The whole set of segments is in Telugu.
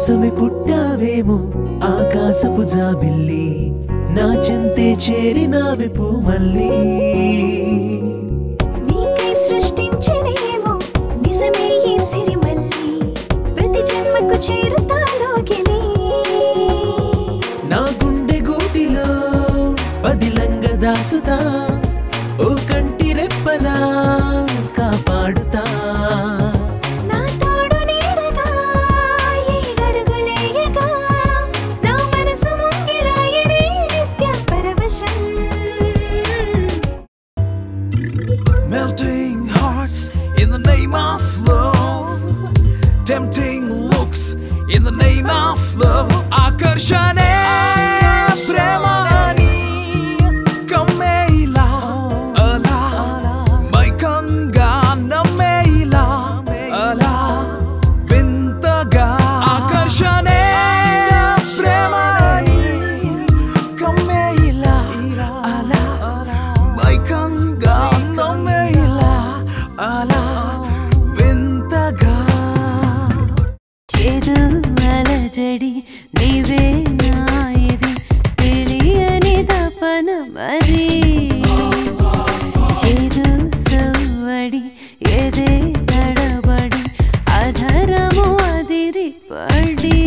కోసమే పుట్టావేమో ఆకాశపు జాబిల్లి నా చింతే చేరినావి మళ్ళీ నీకై సృష్టించినేమో నిజమే ఈ సిరిమల్లి ప్రతి జన్మకు చేరుతాలోగిలి నా గుండె గూటిలో పదిలంగ దాచుతా ఓ కంటి రెప్పలా కాపాడుతా నా తోడు నీడగా ఏడడుగులేయగా నా మనసు ముంగిలాయనే నిత్య పరవశం Melting hearts in the name of love. Tempting looks in the name of love. Akarshane ప్రేమని కమ్మేలా అలా మైకంగా నమ్మేలా అలా వింతగా ఆకర్షణే ప్రేమని కమ్మేలా అలా మైకంగా నమ్మేలా అలా వింతగా చేదు అలజడి నీవే నాయది తెలియని తపన మరి చేదు సవ్వడి ఏదే తడబడి అధరము అదిరి పడి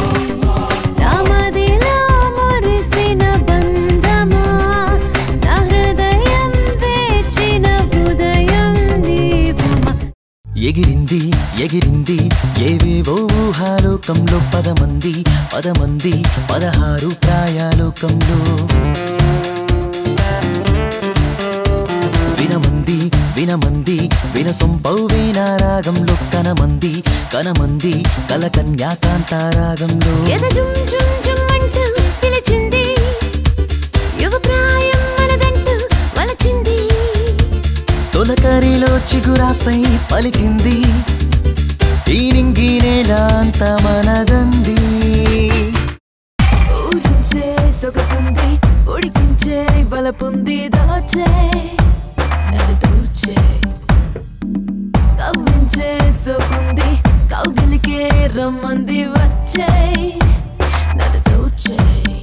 నామదిలో మురిసిన బంధమా నా హృదయం వేచిన ఉదయం నీవుమా ఎగిరింది ఎగిరింది ఏవేవో ఊహాలోకంలో పదమంది పదమంది పదహారు ప్రాయాలోకంలో వినమంది వినమంది వినసొంపౌ వీణారాగంలో కనమంది కనమంది కలకన్యాకాంతారాగంలో ఎద జుమ్ జుమ్ జుమ్ అంటూ పిలిచింది యువ ప్రాయం మనదంటూ వలచింది తొలకరిలో చిగురాసై పలికింది ఈ నింగి నేల అంత మనదంది ఊరించే సొగసుంది ఉడికించే బలపుంది దాచే అది దూచే కవ్వించే సోకుంది కౌగిలికే రమ్మంది వచ్చే నన్ను దూచే